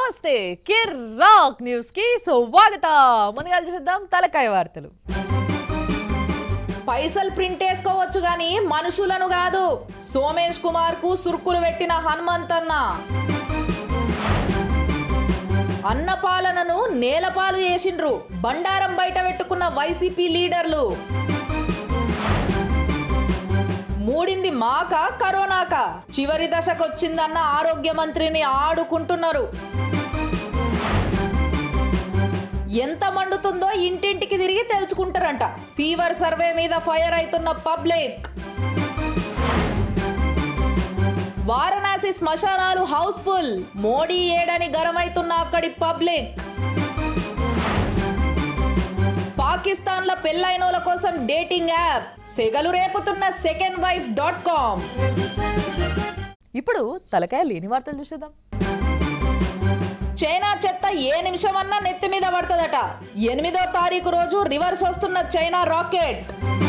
నమస్తే కిర్రాక్ న్యూస్ కి స్వాగతం ముందుగా చూద్దాం తలకాయ వార్తలు పైసలు ప్రింట్ వేసుకోవచ్చు గాని మనుషులను కాదు సోమేష్ కుమార్ కు సురుకులు పెట్టిన హనుమంతన్న అన్న పాలనను నేలపాలు చేసిండ్రు బండారం బయట పెట్టుకున్న వైసీపీ లీడర్లు మూడింది మాక కరోనాక చివరి దశకొచ్చిందన్న ఆరోగ్య మంత్రిని ఆడుకుంటున్నారు ఎంత మండుతుందో ఇంటింటికి తిరిగి తెలుసుకుంటారంట ఫీవర్ సర్వే మీద ఫైర్ అవుతున్న పబ్లిక్ వారణాసి శ్మశానాలు హౌస్ఫుల్ మోడీ ఏడని గరమైతున్న అక్కడి పబ్లిక్ పాకిస్తాన్ లో పెళ్ళైనోల కోసం డేటింగ్ యాప్ సెగలు రేపుతున్న సెకండ్ వైఫ్ డాట్ కామ్ ఇప్పుడు తలకాయ లేని వార్తలు చూసేద్దాం చైనా చెత్త ఏ నిమిషమన్నా నెత్తి మీద పడుతుందట ఎనిమిదో తారీఖు రోజు రివర్స్ వస్తున్న చైనా రాకెట్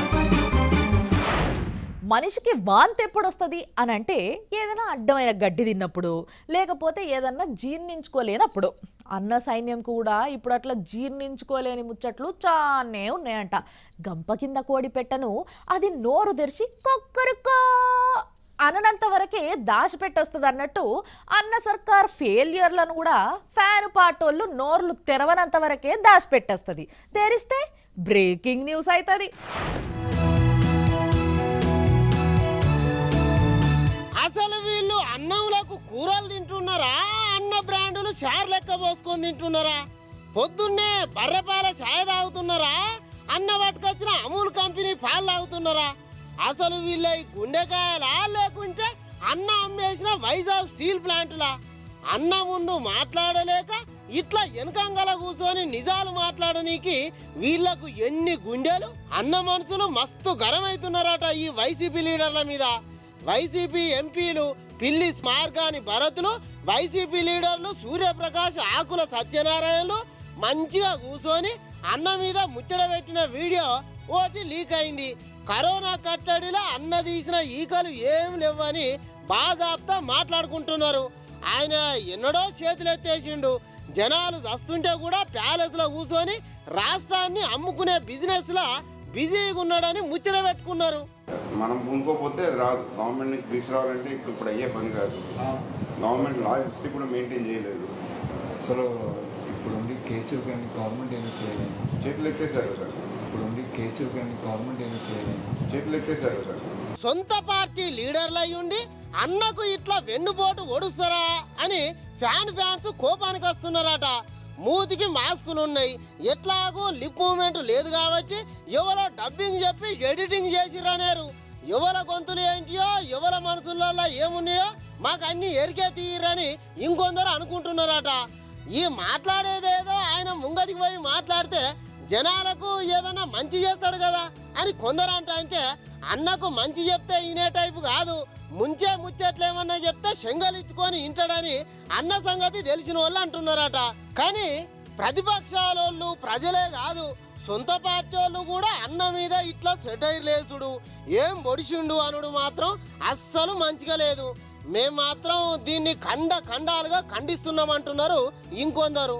మనిషికి వాంతి ఎప్పుడు వస్తుంది అని అంటే ఏదైనా అడ్డమైన గడ్డి తిన్నప్పుడు లేకపోతే ఏదన్నా జీర్ణించుకోలేనప్పుడు అన్న సైన్యం కూడా ఇప్పుడు అట్లా జీర్ణించుకోలేని ముచ్చట్లు చానే ఉన్నాయంట గంప కింద కోడి పెట్టను అది నోరు తెరిచి కొక్కరుకో అననంత వరకే దాచిపెట్టొస్తుంది అన్నట్టు అన్న సర్కార్ ఫెయిల్యూర్లను కూడా ఫ్యాన్ పాటోళ్ళు నోర్లు తెరవనంత వరకే దాచిపెట్టేస్తుంది తెరిస్తే బ్రేకింగ్ న్యూస్ అవుతుంది అసలు వీళ్ళు అన్నంలకు కూరలు తింటున్నారా అన్న బ్రాండులు షార్ లెక్క పోసుకొని తింటున్నారా పొద్దున్నే బర్రెపాల ఛాయ్ తాగుతున్నారా అన్న పట్టుకొచ్చిన అమూల్ కంపెనీ పాలు తాగుతున్నారా అసలు వీళ్ళ ఈ గుండెకాయలా లేకుంటే అన్న అమ్మేసిన వైజాగ్ స్టీల్ ప్లాంటులా అన్న ముందు మాట్లాడలేక ఇట్లా వెనకంగల కూర్చొని నిజాలు మాట్లాడనీకి వీళ్లకు ఎన్ని గుండెలు అన్న మనుషులు మస్తు గరమైతున్నారట ఈ వైసీపీ లీడర్ల మీద వైసీపీ ఎంపీలు పిల్లి స్మార్గాని భరతులు వైసీపీ లీడర్లు సూర్యప్రకాష్ ఆకుల సత్యనారాయణలు మంచిగా కూర్చొని అన్న మీద ముచ్చట పెట్టిన వీడియో ఓటి లీక్ అయింది కరోనా కట్టడిలో అన్న తీసిన ఈకలు ఏం లేవని బాజాబ్తా మాట్లాడుకుంటున్నారు ఆయన ఎన్నడో చేతులు ఎత్తేసిండు జనాలు చస్తుంటే కూడా ప్యాలెస్ లో కూర్చొని రాష్ట్రాన్ని అమ్ముకునే బిజినెస్ లా బిజీగా ఉన్నాడని ముచ్చట పెట్టుకున్నారు మనం కొనుక్కోపోతే అది రాదు గవర్నమెంట్ నుంచి తీసుకురావాలంటే ఇప్పుడు ఇప్పుడు అయ్యే పని కాదు గవర్నమెంట్ లా హిస్టరీ కూడా మెయింటైన్ చేయలేదు అసలు ఇప్పుడు ఉంది కేసులు కానీ గవర్నమెంట్ ఏమి చేయలేదు చేతులు ఎత్తేసారు సార్ ఇప్పుడు ఉంది కేసులు కానీ గవర్నమెంట్ ఏమి చేయలేదు చేతులు ఎత్తేసారు సార్ సొంత పార్టీ లీడర్లు అయి ఉండి అన్నకు ఇట్లా వెన్నుపోటు ఒడుస్తారా అని ఫ్యాన్ ఫ్యాన్స్ కోపానికి వస్తున్నారట మూతికి మాస్కులు ఉన్నాయి ఎట్లాగో లిప్ మూమెంట్ లేదు కాబట్టి ఎవరో డబ్బింగ్ చెప్పి ఎడిటింగ్ చేసిరనేరు ఎవల గొంతులు ఏంటియో ఎవల మనసులలో ఏమున్నాయో మాకు అన్ని ఎరికే తీయరని ఇంకొందరు అనుకుంటున్నారట ఈ మాట్లాడేదేదో ఆయన ముంగడికి పోయి మాట్లాడితే జనాలకు ఏదైనా మంచి చేస్తాడు కదా అని కొందరు అంట అంటే అన్నకు మంచి చెప్తే ఈనే టైపు కాదు ముంచే ముచ్చట్లేమన్నా చెప్తే శంగలిచ్చుకొని ఇంటాడని అన్న సంగతి తెలిసిన వాళ్ళు అంటున్నారట కానీ ప్రతిపక్షాలోళ్ళు ప్రజలే కాదు సొంత పార్టీ వాళ్ళు కూడా అన్న మీద ఇట్లా సెటైర్ లేసుడు ఏం పొడిచిండు అనుడు మాత్రం అస్సలు మంచిగా లేదు మేం మాత్రం దీన్ని ఖండ ఖండాలుగా ఖండిస్తున్నామంటున్నారు ఇంకొందరు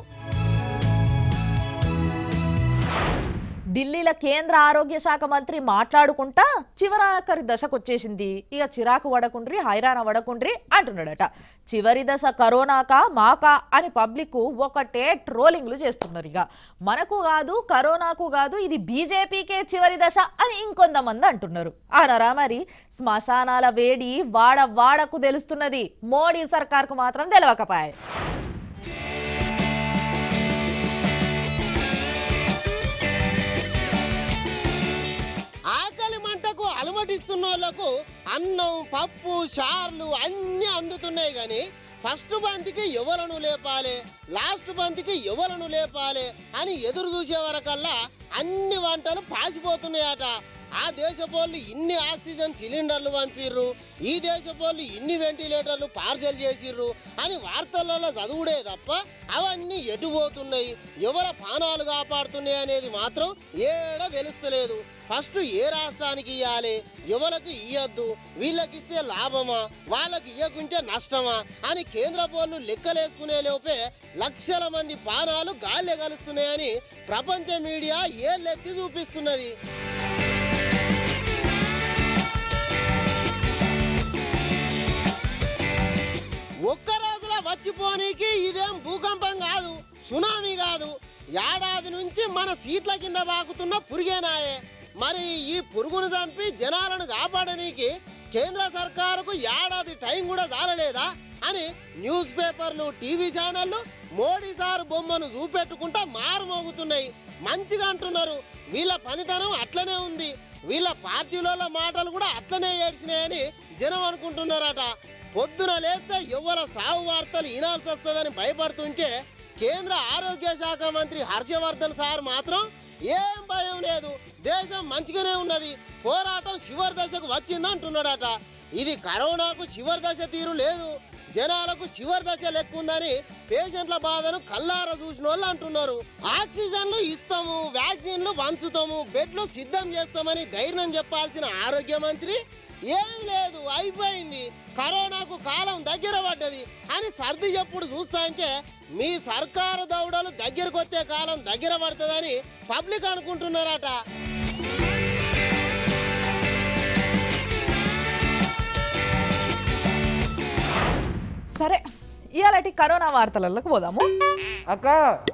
ఢిల్లీలో కేంద్ర ఆరోగ్య శాఖ మంత్రి మాట్లాడుకుంటా చివరాఖరి దశకు వచ్చేసింది ఇక చిరాకు వడకుండ్రి హైరాణ వడకుండ్రి అంటున్నాడట చివరి దశ కరోనాక మాకా అని పబ్లిక్ ఒకటే ట్రోలింగ్లు చేస్తున్నారు ఇక మనకు కాదు కరోనాకు కాదు ఇది బీజేపీకే చివరి దశ అని ఇంకొంతమంది అంటున్నారు అనరా మరి శ్మశానాల వేడి వాడ వాడకు తెలుస్తున్నది మోడీ సర్కార్కు మాత్రం తెలవకపాయే ఆకలి మంటకు అలమటిస్తున్న వాళ్ళకు అన్నం పప్పు చార్లు అన్నీ అందుతున్నాయి కానీ ఫస్ట్ బంతికి ఎవలను లేపాలి లాస్ట్ బంతికి ఎవలను లేపాలి అని ఎదురు చూసే వరకల్లా అన్ని వంటలు పాసిపోతున్నాయట ఆ దేశపోళ్ళు ఇన్ని ఆక్సిజన్ సిలిండర్లు పంపిర్రు ఈ దేశపోళ్ళు ఇన్ని వెంటిలేటర్లు పార్సల్ చేసిర్రు అని వార్తలలో చదువుడే తప్ప అవన్నీ ఎటు పోతున్నాయి ఎవర పానాలు కాపాడుతున్నాయి అనేది మాత్రం ఏడ తెలుస్తలేదు ఫస్ట్ ఏ రాష్ట్రానికి ఇవ్వాలి ఎవరికి ఇయ్యద్దు వీళ్ళకిస్తే లాభమా వాళ్ళకి ఇవ్వకుంటే నష్టమా అని కేంద్ర పోళ్ళు లెక్కలేసుకునే లోపే లక్షల మంది పానాలు గాల్లె కలుస్తున్నాయని ప్రపంచ మీడియా ఏళ్ళెత్తి చూపిస్తున్నది ఒక్క రోజులో వచ్చిపోనీకి ఇదేం భూకంపం కాదు సునామీ కాదు ఏడాది నుంచి మన సీట్ల కింద బాకుతున్న పురుగేనాయే మరి ఈ పురుగును చంపి జనాలను కాపాడనీకి కేంద్ర సర్కారుకు ఏడాది టైం కూడా చాలలేదా అని న్యూస్ పేపర్లు టీవీ ఛానళ్ళు మోడీ సార్ బొమ్మను చూపెట్టుకుంటా మారు మోగుతున్నాయి మంచిగా అంటున్నారు వీళ్ళ పనితనం అట్లనే ఉంది వీళ్ళ పార్టీల మాటలు కూడా అట్లనే ఏడ్చినాయని జనం అనుకుంటున్నారట పొద్దున లేస్తే ఎవర సావు వార్తలు వినాల్సి వస్తుందని భయపడుతుంటే కేంద్ర ఆరోగ్య శాఖ మంత్రి హర్షవర్ధన్ సార్ మాత్రం ఏం భయం లేదు దేశం మంచిగానే ఉన్నది పోరాటం శివర్ దశకు వచ్చింది అంటున్నాడట ఇది కరోనాకు శివర్ దశ తీరు లేదు జనాలకు శివర్ దశ లెక్కుందని పేషెంట్ల బాధను కల్లార చూసిన వాళ్ళు అంటున్నారు ఆక్సిజన్లు ఇస్తాము వ్యాక్సిన్లు పంచుతాము బెడ్లు సిద్ధం చేస్తామని ధైర్యం చెప్పాల్సిన ఆరోగ్య మంత్రి ఏం లేదు అయిపోయింది కరోనాకు కాలం దగ్గర పడ్డది అని సర్ది చెప్పుడు చూస్తా అంటే మీ సర్కారు దౌడలు దగ్గరకు వచ్చే కాలం దగ్గర పడుతుందని పబ్లిక్ అనుకుంటున్నారట సరే ఇవాళటి కరోనా వార్తలకు పోదాము అక్క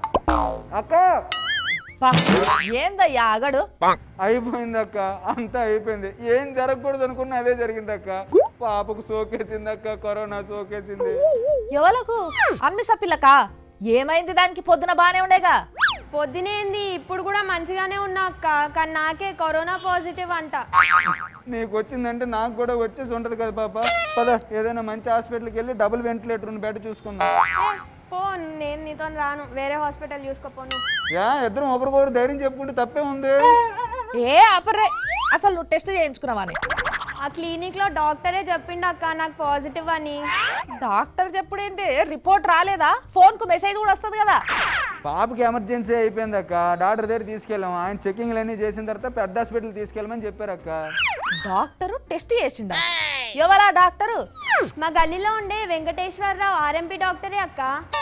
అక్క పా ఏందయ్యా ఆగడు అయిపోయింది అక్క అంతా అయిపోయింది ఏం జరగకూడదు అనుకున్నా అదే జరిగింది అక్క పాపకు సోకేసింది అక్క కరోనా సోకేసింది ఎవలకు అన్ని సప్పిల్లకా ఏమైంది దానికి పొద్దున బానే ఉండేగా పొద్దునేంది ఇప్పుడు కూడా మంచిగానే ఉన్నా అక్క కానీ నాకే కరోనా పాజిటివ్ అంట నీకు వచ్చిందంటే నాకు కూడా వచ్చేసి ఉంటది కదా పాప పద ఏదైనా మంచి హాస్పిటల్కి వెళ్ళి డబుల్ వెంటిలేటర్ ఉన్న బెడ్ చూసుకుందాం ఏ, పో నేను నీతో రాను వేరే హాస్పిటల్ చూసుకోపోను యా ఇద్దరం ఒకరికొకరు ధైర్యం చెప్పుకుంటే తప్పే ఉంది ఏ అపరే అసలు నువ్వు టెస్ట్ చేయించుకున్నావని ఆ క్లినిక్ లో డాక్టరే చెప్పిండు అక్క నాకు పాజిటివ్ అని డాక్టర్ చెప్పుడేంటి రిపోర్ట్ రాలేదా ఫోన్ కు మెసేజ్ కూడా వస్తుంది కదా పాపకి ఎమర్జెన్సీ అయిపోయింది అక్క డాక్టర్ దగ్గర తీసుకెళ్ళాం ఆయన చెకింగ్లు అన్నీ చేసిన తర్వాత పెద్ద హాస్పిటల్ తీసుకెళ్ళమని చెప్పారు అక్క డాక్టరు టెస్ట్ చేసిండా ఎవరా డాక్టరు మా గల్లీలో ఉండే వెంకటేశ్వరరావు ఆర్ఎంపీ డాక్టరే అక్క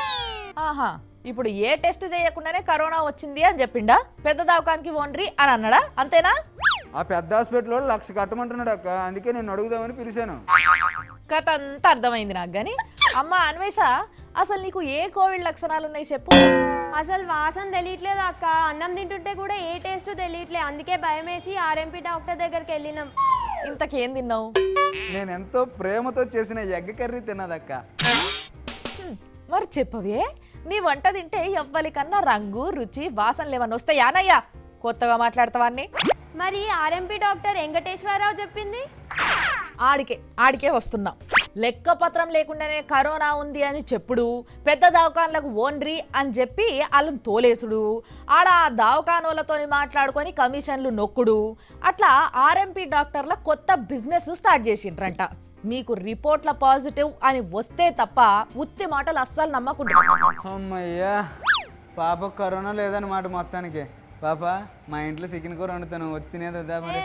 ఆహా ఇప్పుడు ఏ టెస్ట్ చేయకుండానే కరోనా వచ్చింది అని చెప్పిండా పెద్ద దవాఖానికి ఓన్రి అని అన్నాడా అంతేనా ఆ పెద్ద హాస్పిటల్ వాళ్ళు లక్ష కట్టమంటున్నాడు అక్క అందుకే నేను అడుగుదామని పిలిచాను కథ అంతా అర్థమైంది నాకు కానీ అమ్మ అన్వేష అసలు నీకు ఏ కోవిడ్ లక్షణాలు ఉన్నాయి చెప్పు అసలు వాసన తెలియట్లేదు అక్క అన్నం తింటుంటే కూడా ఏ టేస్ట్ తెలియట్లేదు అందుకే భయం వేసి ఆర్ఎంపీ డాక్టర్ దగ్గరికి వెళ్ళినాం ఇంతకేం తిన్నావు నేను ఎంతో ప్రేమతో చేసిన ఎగ్ కర్రీ తిన్నదక్క హ్మ్, మరి చెప్పవే నీ వంట తింటే ఎవ్వరికన్నా రంగు రుచి వాసనలు ఏమన్నా వస్తాయానయ్యా కొత్తగా మాట్లాడతావాన్ని మరి ఆర్ఎంపీ డాక్టర్ వెంకటేశ్వరరావు చెప్పింది ఆడికే ఆడికే వస్తున్నా లెక్క పత్రం లేకుండానే కరోనా ఉంది అని చెప్పుడు పెద్ద దవాఖాన్లకు ఓన్రి అని చెప్పి వాళ్ళని తోలేసుడు ఆడ ఆ దవాఖానోళ్ళతోని మాట్లాడుకొని కమిషన్లు నొక్కుడు అట్లా ఆర్ఎంపీ డాక్టర్ల కొత్త బిజినెస్ స్టార్ట్ చేసిండ్రంట మీకు రిపోర్ట్ల పాజిటివ్ అని వస్తే తప్ప ఉత్తి మాటలు అస్సలు నమ్మకుండా అమ్మయ్యా పాప కరోనా లేదన్నమాట మొత్తానికి పాప మా ఇంట్లో చికెన్ కూర వండుతాను వచ్చి తినేది వద్దా మరి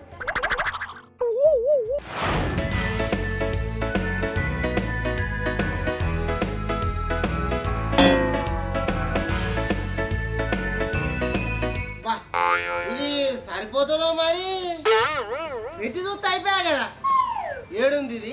బా, ఇది సరిపోతుందో మరి పెట్టి చూస్తే అయిపోయా కదా ఏడుంది ఇది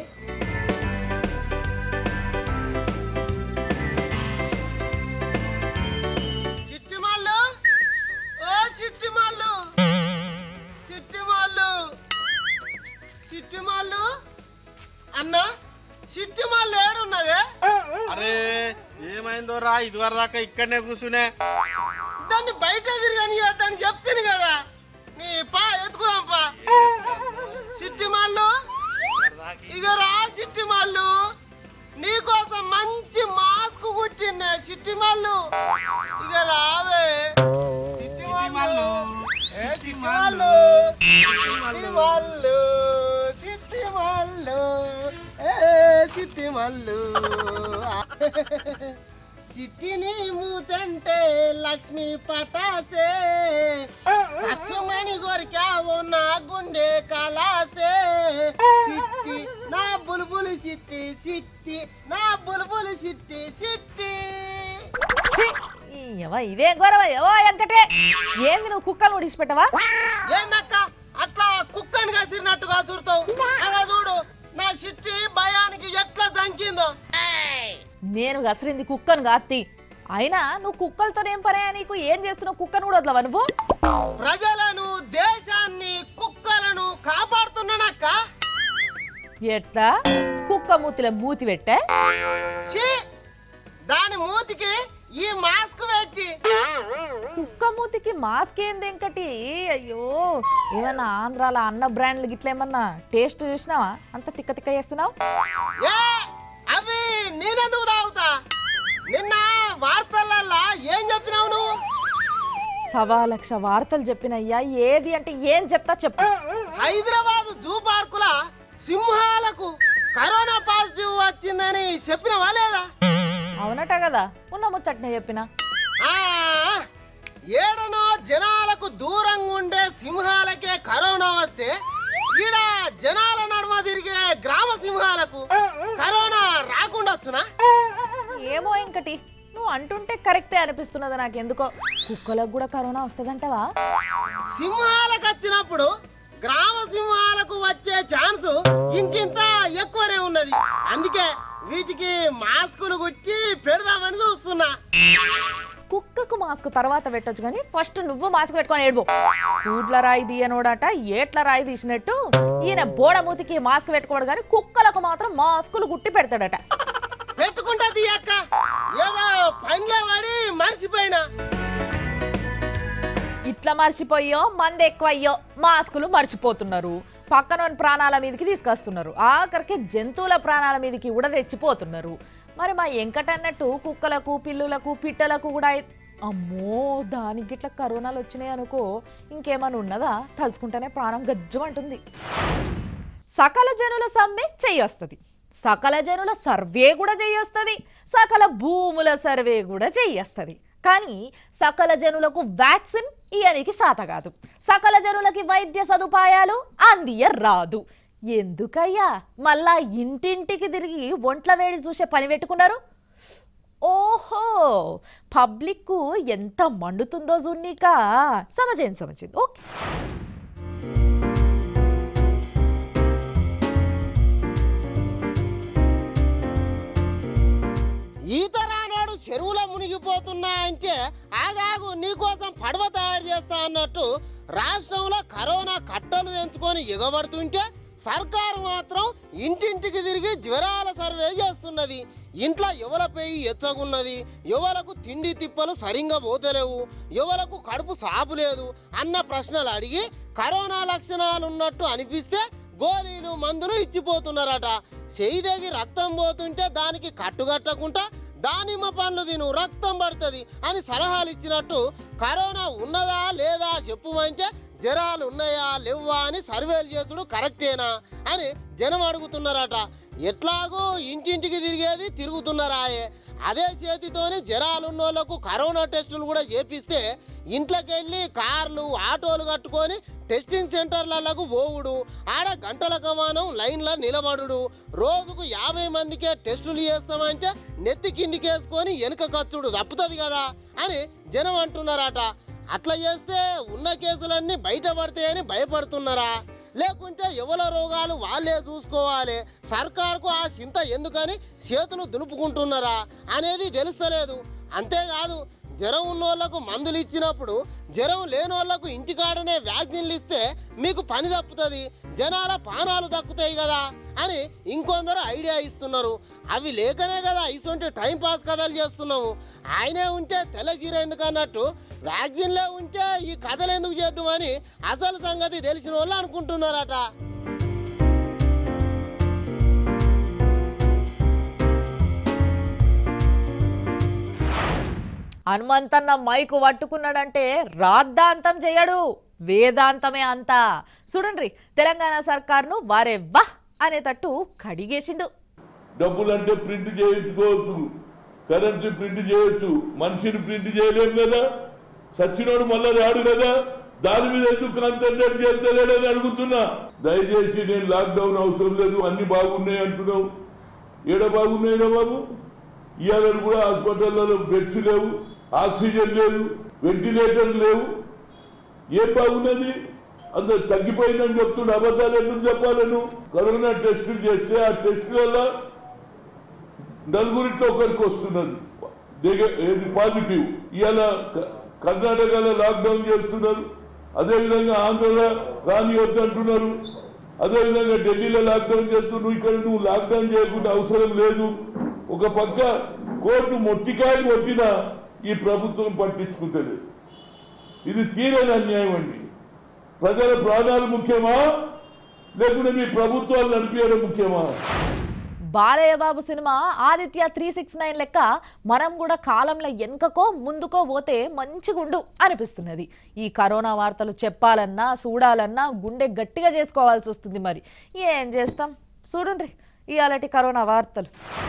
చిట్టిమాళ్ళు ఓ చిట్టిమాళ్ళు చిట్టిమాళ్ళు చిట్టిమాళ్ళు అన్న చిట్టిమాళ్ళు ఏడున్నదే అరే ఏమైందో రా ఇదివరకు దాకా ఇక్కడనే కూర్చునే దాన్ని బయట తిరగని దాన్ని చెప్తాను కదా నీ పా ఎత్తుకుదాం పా సిట్టిమాళ్ళు ఇక రా సిట్టిమాళ్ళు నీకోసం మంచి మాస్క్ కుట్టిన సిట్టిమాళ్ళు ఇక రావే సిట్టిమాళ్ళు ఏ సిట్టిమాళ్ళు సిట్టి మల్లు సిట్టి మల్లు ఏ సిట్టి మల్లు చిట్టిని మూతంటే లక్ష్మి పటాసే కసుమని కొరికావు నా గుండె కలాసే సిట్టి నా బుల్బుల్ సిట్టి సిట్టి నా బుల్బుల్ సిట్టి సిట్టి ఛీ! ఈ యవ్వ, ఇదేం గొడవ ఎవో వెంకటే ఏంది నువ్వు కుక్కలు ఉడిచిపెట్టవా ఏందక్క అట్లా కుక్కని కసిరినట్టు కాసురుతావు అలా చూడు నా సిట్టి భయానికి ఎట్లా జంకిందో నేను గసరింది కుక్కను కాత్తి అయినా నువ్వు కుక్కలతోనేం పనే నీకు ఏం చేస్తున్నావు కుక్కను కూడా వదలవా నువ్వు ప్రజలను దేశాన్ని కుక్కలను కాపాడుతున్నానక్క ఎట్లా కుక్క మూతిలో మూతి పెట్టే ఛీ! దాని మూతికి ఈ మాస్క్ పెట్టి కుక్క మూతికి మాస్క్ ఏంది వెంకటి అయ్యో ఏమన్నా ఆంధ్రాల అన్న బ్రాండ్లు గిట్ల ఏమన్నా టేస్ట్ చూసినావా అంత తిక్క తిక్క చేస్తున్నావు ఏ అవి నేనెందుకు తాగుతా నిన్న వార్తలల్లా ఏం చెప్పినావు నువ్వు సవా లక్ష వార్తలు చెప్పినయ్యా ఏది అంటే ఏం చెప్తా చెప్పు హైదరాబాద్ జూ పార్కుల సింహాలకు కరోనా పాజిటివ్ వచ్చిందని చెప్పినవా లేదా అవునట కదా ఉన్న ముచ్చట్నే చెప్పిన ఆ, ఏడనో జనాలకు దూరంగా ఉండే సింహాలకే కరోనా వస్తే ఈడ జనాల నడుమ తిరిగే గ్రామ సింహాలకు కరోనా రాకుండా వచ్చునా ఏమో ఇంకటి నువ్వు అంటుంటే కరెక్టే అనిపిస్తున్నది నాకు ఎందుకో కుక్కలకు కూడా కరోనా వస్తుందంటవా సింహాలకు వచ్చినప్పుడు గ్రామ సింహాలకు వచ్చే ఛాన్స్ ఇంకింత ఎక్కువనే ఉన్నది అందుకే వీటికి మాస్కులు కుట్టి పెడదామని చూస్తున్నా కుక్కకు మాస్క్ తర్వాత పెట్టొచ్చు కానీ ఫస్ట్ నువ్వు మాస్క్ పెట్టుకొని ఏడువు కూట్ల రాయి తీయనోడట ఏట్ల రాయి తీసినట్టు ఈయన బోడమూతికి మాస్క్ పెట్టుకోడు కానీ కుక్కలకు మాత్రం మాస్కులు గుట్టి పెడతాడట పెట్టుకుంటా తీయక్క ఏదో పనిలో పడి మర్చిపోయినా ఇట్లా మర్చిపోయో మంది ఎక్కువ అయ్యో మాస్కులు మర్చిపోతున్నారు పక్కనోని ప్రాణాల మీదకి తీసుకొస్తున్నారు ఆఖరికి జంతువుల ప్రాణాల మీదకి కూడా తెచ్చిపోతున్నారు మరి మా ఎంకటన్నట్టు కుక్కలకు పిల్లులకు పిట్టలకు కూడా అయి- అమ్మో దానికి గిట్ల కరోనాలు వచ్చినాయి అనుకో ఇంకేమైనా ఉన్నదా తలుచుకుంటేనే ప్రాణం గజ్జమంటుంది సకల జనుల సమ్మె చెయ్యొస్తుంది సకల జనుల సర్వే కూడా చెయ్యొస్తుంది సకల భూముల సర్వే కూడా చెయ్యొస్తుంది కానీ సకల జనులకు వ్యాక్సిన్ ఇయనికి శాత కాదు సకల జనులకి వైద్య సదుపాయాలు అందియ రాదు ఎందుకయ్యా మళ్ళా ఇంటింటికి తిరిగి ఒంట్ల వేడి చూసే పని పెట్టుకున్నారు ఓహో పబ్లిక్కు ఎంత మండుతుందో జున్నీక సమజేం సమజింది ఓకే ఈత రానోడు చెరువులో మునిగిపోతున్నా అంటే ఆగాగు నీకోసం పడవ తయారు చేస్తా అన్నట్టు రాష్ట్రంలో కరోనా కట్టలు తెంచుకొని ఎగబడుతుంటే సర్కారు మాత్రం ఇంటింటికి తిరిగి జ్వరాల సర్వే చేస్తున్నది ఇంట్లో ఎవల పేయి ఎత్తగున్నది ఎవలకు తిండి తిప్పలు సరిగ్గా పోతలేవు ఎవలకు కడుపు సాపు లేదు అన్న ప్రశ్నలు అడిగి కరోనా లక్షణాలు ఉన్నట్టు అనిపిస్తే గోళీలు మందులు ఇచ్చిపోతున్నారట చెయ్యిదగి రక్తం పోతుంటే దానికి కట్టుకట్టకుండా దానిమ్మ పండ్లు తిను రక్తం పడుతుంది అని సలహాలు ఇచ్చినట్టు కరోనా ఉన్నదా లేదా చెప్పుమంటే జ్వరాలు ఉన్నాయా లేవా అని సర్వేలు చేసుడు కరెక్టేనా అని జనం అడుగుతున్నారట ఎట్లాగో ఇంటింటికి తిరిగేది తిరుగుతున్నారాయే అదే చేతితోని జ్వరాలు ఉన్నోళ్లకు కరోనా టెస్టులు కూడా చేపిస్తే ఇంట్లోకి వెళ్ళి కార్లు ఆటోలు కట్టుకొని టెస్టింగ్ సెంటర్లకు పోవుడు ఆడ గంటల కమానం లైన్లో నిలబడుడు రోజుకు యాభై మందికే టెస్టులు చేస్తామంటే నెత్తి కిందికి వేసుకొని వెనుక ఖర్చుడు తప్పుతుంది కదా అని జనం అంటున్నారట అట్లా చేస్తే ఉన్న కేసులన్నీ బయటపడతాయని భయపడుతున్నారా లేకుంటే ఎవల రోగాలు వాళ్ళే చూసుకోవాలి సర్కారుకు ఆ చింత ఎందుకని చేతులు దులుపుకుంటున్నారా అనేది తెలుస్తలేదు అంతేకాదు జ్వరం ఉన్న వాళ్ళకు మందులు ఇచ్చినప్పుడు జ్వరం లేని వాళ్ళకు ఇంటికాడనే వ్యాక్సిన్లు ఇస్తే మీకు పని తప్పుతుంది జనాల పానాలు దక్కుతాయి కదా అని ఇంకొందరు ఐడియా ఇస్తున్నారు అవి లేకనే కదా ఇటువంటి టైం పాస్ కథలు చేస్తున్నాము ఆయనే ఉంటే తెల్ల చీర ఎందుకు అన్నట్టు వ్యాక్సిన్లే ఉంటే ఈ కథలు ఎందుకు చేద్దామని అసలు సంగతి తెలిసిన వాళ్ళు అనుకుంటున్నారట హనుమంతన్న మైకు పట్టుకున్నాడంటే రాద్ధాంతం చేయడు వేదాంతమే అంతా చూడండి తెలంగాణ సర్కార్ను వారే వా అనేటట్టు కడిగేసిండు డబ్బులు అంటే ప్రింట్ చేయించుకోవచ్చు కరెన్సీ ప్రింట్ చేయొచ్చు మనిషిని ప్రింట్ చేయలేం కదా సచ్చినోడు మళ్ళా రాడు కదా దాని మీద ఎందుకు కాన్సన్ట్రేట్ చేస్తలేడని అడుగుతున్నా దయచేసి నేను లాక్డౌన్ అవసరం లేదు అన్ని బాగున్నాయి అంటున్నావు ఏడ బాగున్నాయిరా బాబు ఇవాళ కూడా హాస్పిటల్లో బెడ్స్ లేవు ఆక్సిజన్ లేదు వెంటిలేటర్ లేవు ఏం బాగున్నది అంత తగ్గిపోయిందని చెప్తుండే అబద్ధాలు ఎందుకు చెప్పాలి నువ్వు కరోనా టెస్టులు చేస్తే ఆ టెస్ట్ వల్ల నలుగురిట్లో ఒకరికి వస్తున్నది దిగ- ఏది పాజిటివ్ ఇవాళ క- కర్ణాటకలో లాక్డౌన్ చేస్తున్నారు అదేవిధంగా ఆంధ్రలో రానివద్దు అంటున్నారు అదేవిధంగా ఢిల్లీలో లాక్డౌన్ చేస్తూ నువ్వు ఇక్కడ నువ్వు లాక్డౌన్ చేయకుండా అవసరం లేదు ఒక పక్క కోర్టు మొట్టికాయలు కొట్టినా ఈ ప్రభుత్వం పట్టించుకుంటలేదు ఇది తీరని అన్యాయం అండి ప్రజల ప్రాణాలు ముఖ్యమా లేకుంటే మీ ప్రభుత్వాలు నడిపించడం ముఖ్యమా Balayya Babu cinema Aditya three six nine లెక్క మనం కూడా కాలంలో వెనుకకో ముందుకో పోతే మంచిగుండు అనిపిస్తున్నది ఈ కరోనా వార్తలు చెప్పాలన్నా చూడాలన్నా గుండె గట్టిగా చేసుకోవాల్సి వస్తుంది మరి ఏం చేస్తాం చూడండి ఇవాళటి కరోనా వార్తలు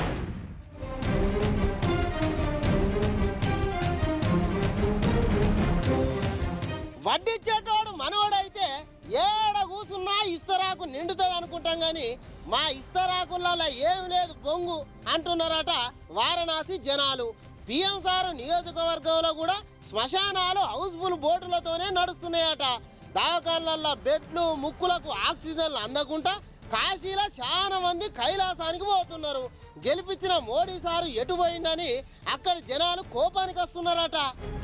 వడ్డిచ్చేటోడు మనోడైతే ఏడ కూసున్నా ఇస్తరాకు నిండుతుంది అనుకుంటాం గాని మా ఇస్తరాకులలో ఏం లేదు బొంగు అంటున్నారట వారణాసి జనాలు పిఎం సారు నియోజకవర్గంలో కూడా శ్మశానాలు హౌస్ఫుల్ బోటులతోనే నడుస్తున్నాయట దవాఖానలలో బెడ్లు ముక్కులకు ఆక్సిజన్లు అందకుండా కాశీలో చాలా మంది కైలాసానికి పోతున్నారు గెలిపించిన మోడీ సారు ఎటు పోయిందని అక్కడి జనాలు కోపానికి వస్తున్నారట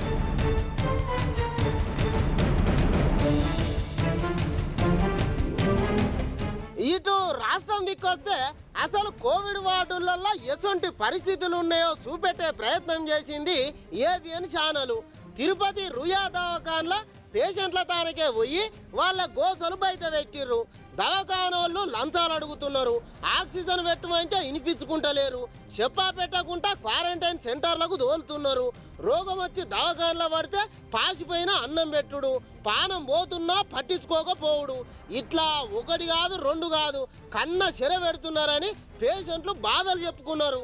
ఇటు రాష్ట్రం దిక్కొస్తే అసలు కోవిడ్ వార్డులలో ఎటువంటి పరిస్థితులు ఉన్నాయో చూపెట్టే ప్రయత్నం చేసింది ఏవిఎన్ ఛానల్ తిరుపతి రుయా దవాఖాన్ల పేషెంట్ల తానకే పోయి వాళ్ళ గోసలు బయట పెట్టిర్రు దవాఖానోళ్ళు లంచాలు అడుగుతున్నారు ఆక్సిజన్ పెట్టమంటే వినిపించుకుంటలేరు చెప్పా పెట్టకుండా క్వారంటైన్ సెంటర్లకు దోలుతున్నారు రోగం వచ్చి దవాఖానలో పడితే పాసిపోయిన అన్నం పెట్టుడు పానం పోతున్నా పట్టించుకోకపోవుడు ఇట్లా ఒకటి కాదు రెండు కాదు కన్న చెర పెడుతున్నారని పేషెంట్లు బాధలు చెప్పుకున్నారు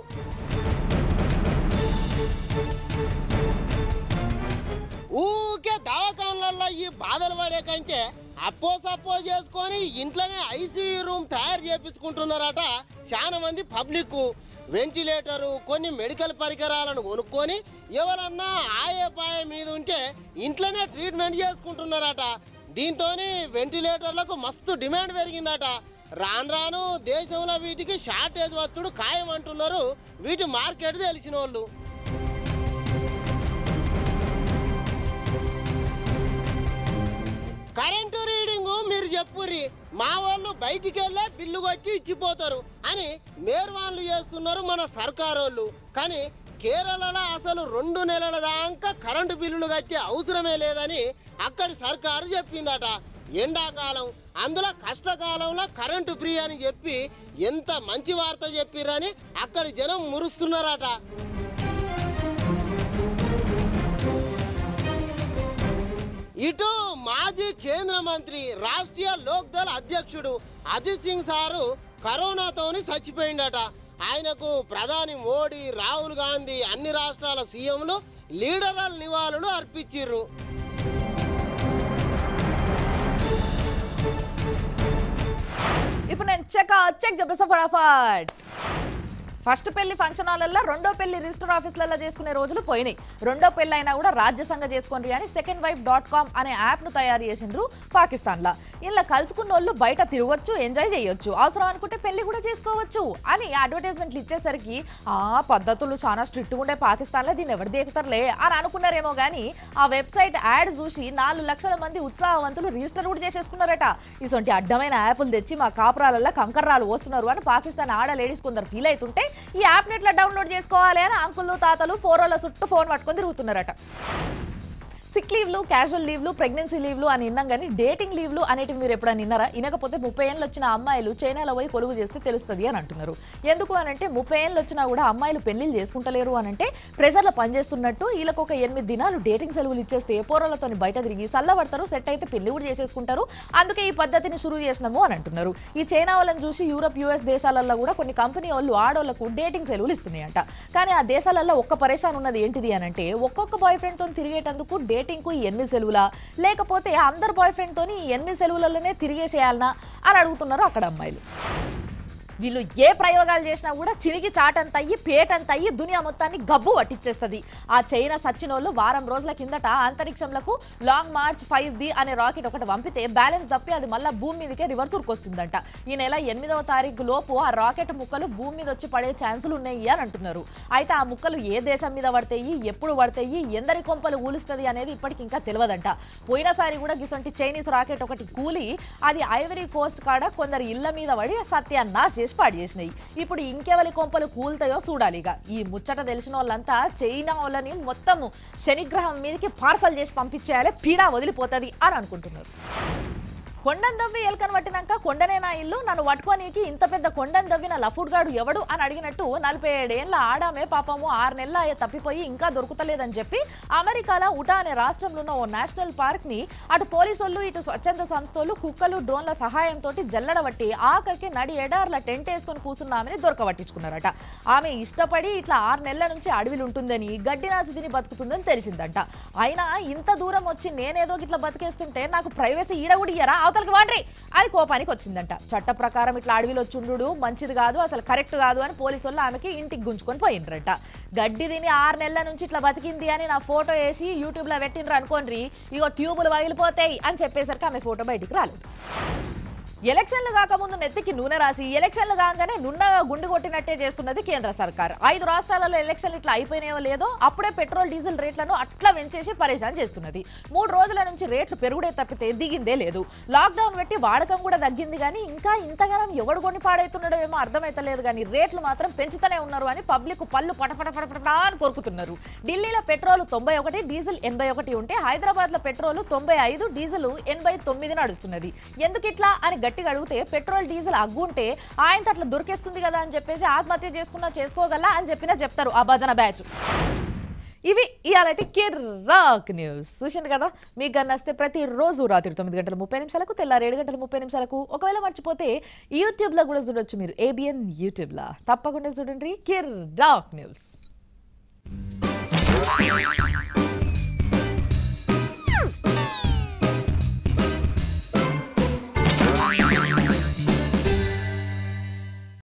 ఊకే దవాఖానలలో ఈ బాధలు పడే కంటే అప్పో సప్పో చేసుకొని ఇంట్లోనే ఐసీయూ రూమ్ తయారు చేపించుకుంటున్నారట చాలా మంది పబ్లిక్ వెంటిలేటరు కొన్ని మెడికల్ పరికరాలను కొనుక్కొని ఎవరన్నా ఆయే పాయ మీద ఉంటే ఇంట్లోనే ట్రీట్మెంట్ చేసుకుంటున్నారట దీంతో వెంటిలేటర్లకు మస్తు డిమాండ్ పెరిగిందట రాను రాను దేశంలో వీటికి షార్టేజ్ వచ్చుడు ఖాయం అంటున్నారు వీటి మార్కెట్ తెలిసిన వాళ్ళు కరెంటు రీడింగ్ మీరు చెప్పుర్రి మా వాళ్ళు బయటికి వెళ్ళే బిల్లు కొట్టి ఇచ్చిపోతారు అని మేర్వాన్లు చేస్తున్నారు మన సర్కారు వాళ్ళు కానీ కేరళలో అసలు రెండు నెలల దాకా కరెంటు బిల్లులు కట్టే అవసరమే లేదని అక్కడి సర్కారు చెప్పిందట ఎండాకాలం అందులో కష్టకాలంలో కరెంటు ఫ్రీ అని చెప్పి ఎంత మంచి వార్త చెప్పిరని అక్కడి జనం మురుస్తున్నారట ఇటు మాజీ కేంద్ర మంత్రి రాష్ట్రీయ లోక్ దళ్ అధ్యక్షుడు అజిత్ సింగ్ సారు కరోనాతోని చచ్చిపోయిండట ఆయనకు ప్రధాని మోడీ రాహుల్ గాంధీ అన్ని రాష్ట్రాల సీఎంలు లీడరల్ నివాళులు అర్పించిర్రు ఇప్పుడు నేను చెక్ చెక్ చెప్పేస్తా ఫటాఫట్ ఫస్ట్ పెళ్లి ఫంక్షన్ హాలల్లో రెండో పెళ్లి రిజిస్టర్ ఆఫీసులలో చేసుకునే రోజులు పోయినాయి రెండో పెళ్లి అయినా కూడా రాజ్యసంగ చేసుకోండి అని సెకండ్ వైఫ్ డాట్ కామ్ అనే యాప్ను తయారు చేసిండ్రు పాకిస్తాన్లో ఇలా కలుసుకున్న వాళ్ళు బయట తిరగొచ్చు ఎంజాయ్ చేయొచ్చు అవసరం అనుకుంటే పెళ్లి కూడా చేసుకోవచ్చు అని అడ్వర్టైజ్మెంట్లు ఇచ్చేసరికి ఆ పద్ధతులు చాలా స్ట్రిక్ట్గా ఉండే పాకిస్తాన్లో దీన్ని ఎవరు దేకుతారులే అని అనుకున్నారేమో కానీ ఆ వెబ్సైట్ యాడ్ చూసి నాలుగు లక్షల మంది ఉత్సాహవంతులు రిజిస్టర్ కూడా చేసేసుకున్నారట ఇటువంటి అడ్డమైన యాప్లు తెచ్చి మా కాపురాలల్లో కంకర్రాలు వస్తున్నారు అని పాకిస్తాన్ ఆడ లేడీస్ కొందరు ఫీల్ అవుతుంటే ఈ యాప్ని ఎట్లా డౌన్లోడ్ చేసుకోవాలి అని అంకుళ్ళు తాతలు పోరోల చుట్టూ ఫోన్ పట్టుకొని తిరుగుతున్నారట సిక్ లీవ్లు క్యాజువల్ లీవ్లు ప్రెగ్నెన్సీ లీవ్లు అని విన్నాం కానీ డేటింగ్ లీవ్లు అనేటివి మీరు ఎప్పుడైనా విన్నారా వినకపోతే ముప్పై ఏళ్ళు వచ్చిన అమ్మాయిలు చైనాలో పోయి కొలువు చేస్తే తెలుస్తుంది అని అంటున్నారు ఎందుకు అని అంటే ముప్పై ఏళ్ళు వచ్చినా కూడా అమ్మాయిలు పెళ్లిళ్ళు చేసుకుంటలేరు అని అంటే ప్రెషర్లో పనిచేస్తున్నట్టు వీళ్ళకి ఒక ఎనిమిది దినాలు డేటింగ్ సెలవులు ఇచ్చేస్తే పోరలతో బయట తిరిగి చల్లబడతారు సెట్ అయితే పెళ్లి కూడా చేసేసుకుంటారు అందుకే ఈ పద్ధతిని షురూ చేసినాము అని అంటున్నారు ఈ చైనా వాళ్ళని చూసి యూరప్ యూఎస్ దేశాలలో కూడా కొన్ని కంపెనీ వాళ్ళు ఆడోళ్లకు డేటింగ్ సెలవులు ఇస్తున్నాయంట కానీ ఆ దేశాలలో ఒక్క పరేషాన్ ఉన్నది ఏంటిది అని అంటే ఒక్కొక్క బాయ్ ఫ్రెండ్ తో తిరిగేటందుకు డేటింగ్ కు ఎనిమిది సెలవులా లేకపోతే అందరు బాయ్ ఫ్రెండ్ తోని ఈ ఎనిమిది సెలవులలోనే తిరిగేసేయాలనా అని అడుగుతున్నారు అక్కడ అమ్మాయిలు వీళ్ళు ఏ ప్రయోగాలు చేసినా కూడా చిరిగి చాటంత అయ్యి పేటంత అయ్యి దునియా మొత్తాన్ని గబ్బు పట్టించేస్తుంది ఆ చైనా సచ్చినోళ్ళు వారం రోజుల కిందట అంతరిక్షంలకు లాంగ్ మార్చ్ ఫైవ్ బి అనే రాకెట్ ఒకటి పంపితే బ్యాలెన్స్ తప్పి అది మళ్ళీ భూమి మీదకే రివర్స్ ఉరికొస్తుందంట ఈ నెల ఎనిమిదవ తారీఖు లోపు ఆ రాకెట్ ముక్కలు భూమి మీద వచ్చి పడే ఛాన్సులు ఉన్నాయి అని అంటున్నారు అయితే ఆ ముక్కలు ఏ దేశం మీద పడతాయి ఎప్పుడు పడతాయి ఎందరి కొంపలు ఊలుస్తుంది అనేది ఇప్పటికి ఇంకా తెలియదంట పోయినసారి కూడా గిసంటి చైనీస్ రాకెట్ ఒకటి కూలి అది ఐవరీ కోస్ట్ కాడ కొందరు ఇళ్ల మీద పడి సత్యాన్నాశ్ చేసి పాడు చేసినాయి ఇప్పుడు ఇంకెవరి కొంపలు కూలుతాయో చూడాలి ఇక ఈ ముచ్చట తెలిసిన వాళ్ళంతా చైనా వాళ్ళని మొత్తము శనిగ్రహం మీదకి పార్సల్ చేసి పంపించేయాలి పీడా వదిలిపోతుంది అని అనుకుంటున్నారు కొండను దవ్వి ఎలుకను పట్టినాక కొండనే నా ఇల్లు నన్ను పట్టుకోనీకి ఇంత పెద్ద కొండను దవ్విన లఫుడ్ గాడు ఎవడు అని అడిగినట్టు నలభై ఏడేళ్ల ఆడామే పాపము ఆరు నెలల అయ్యే తప్పిపోయి ఇంకా దొరుకుతలేదని చెప్పి అమెరికాలో ఉటా అనే రాష్ట్రంలో ఉన్న ఓ నేషనల్ పార్క్ ని అటు పోలీసోళ్ళు ఇటు స్వచ్ఛంద సంస్థలు కుక్కలు డ్రోన్ల సహాయంతో జల్లడబట్టి ఆఖరికి నడి ఎడార్ల టెంట్ వేసుకొని కూర్చున్న ఆమెని దొరకబట్టించుకున్నారట ఆమె ఇష్టపడి ఇట్లా ఆరు నెలల నుంచి అడవిలు ఉంటుందని గడ్డి నాచు తిని బతుకుతుందని తెలిసిందంట అయినా ఇంత దూరం వచ్చి నేనేదో ఇట్లా బతికేస్తుంటే నాకు ప్రైవసీ ఈడ కూడా ఇయ్యరా అవతలకి వాడ్రి అని కోపానికి వచ్చిందంట చట్ట ప్రకారం ఇట్లా అడవిలో చుండు మంచిది కాదు అసలు కరెక్ట్ కాదు అని పోలీసు వాళ్ళు ఆమెకి ఇంటికి గుంజుకొని పోయిండ్రట గడ్డి తిని ఆరు నెలల నుంచి ఇట్లా బతికింది అని నా ఫోటో వేసి యూట్యూబ్లో పెట్టిండ్రు అనుకోండి ఇగో ట్యూబులు పగిలిపోతాయి అని చెప్పేసరికి ఆమె ఫోటో బయటికి రాలేదు ఎలక్షన్లు కాకముందు నెత్తికి నూనె రాసి ఎలక్షన్లు కాగానే నున్నగా గుండు కొట్టినట్టే చేస్తున్నది కేంద్ర సర్కార్ ఐదు రాష్ట్రాలలో ఎలక్షన్లు ఇట్లా అయిపోయినాయో లేదో అప్పుడే పెట్రోల్ డీజిల్ రేట్లను అట్లా పెంచేసి పరేషాన్ చేస్తున్నది మూడు రోజుల నుంచి రేట్లు పెరుగుడే తప్పితే దిగిందే లేదు లాక్డౌన్ పెట్టి వాడకం కూడా తగ్గింది కానీ ఇంకా ఇంతగానం ఎవడు కొని పాడైతున్నాడో ఏమో అర్థమైతలేదు కానీ రేట్లు మాత్రం పెంచుతూనే ఉన్నారు అని పబ్లిక్ పళ్ళు పటపట పటపట అని కొరుకుతున్నారు ఢిల్లీలో పెట్రోల్ తొంభై ఒకటి డీజిల్ ఎనభై ఒకటి ఉంటే హైదరాబాద్ లో పెట్రోల్ తొంభై ఐదు డీజిల్ ఎనభై తొమ్మిది నడుస్తున్నది ఎందుకు ఇట్లా అని గట్టిగా అడిగితే పెట్రోల్ డీజిల్ అగ్గుంటే ఆయన అట్లా దొరికేస్తుంది కదా అని చెప్పేసి ఆత్మహత్య చేసుకున్నా చేసుకోగల అని చెప్పినా చెప్తారు ఆ భజన బ్యాచ్ ఇవి ఇవాళటి కిర్రాక్ న్యూస్ చూసింది కదా మీకు కానీ నచ్చితే ప్రతిరోజు రాత్రి తొమ్మిది గంటల ముప్పై నిమిషాలకు తెల్లారి ఏడు గంటల ముప్పై నిమిషాలకు ఒకవేళ మర్చిపోతే యూట్యూబ్లో కూడా చూడొచ్చు మీరు ఏబిఎన్ యూట్యూబ్లో తప్పకుండా చూడండి కిర్రాక్ న్యూస్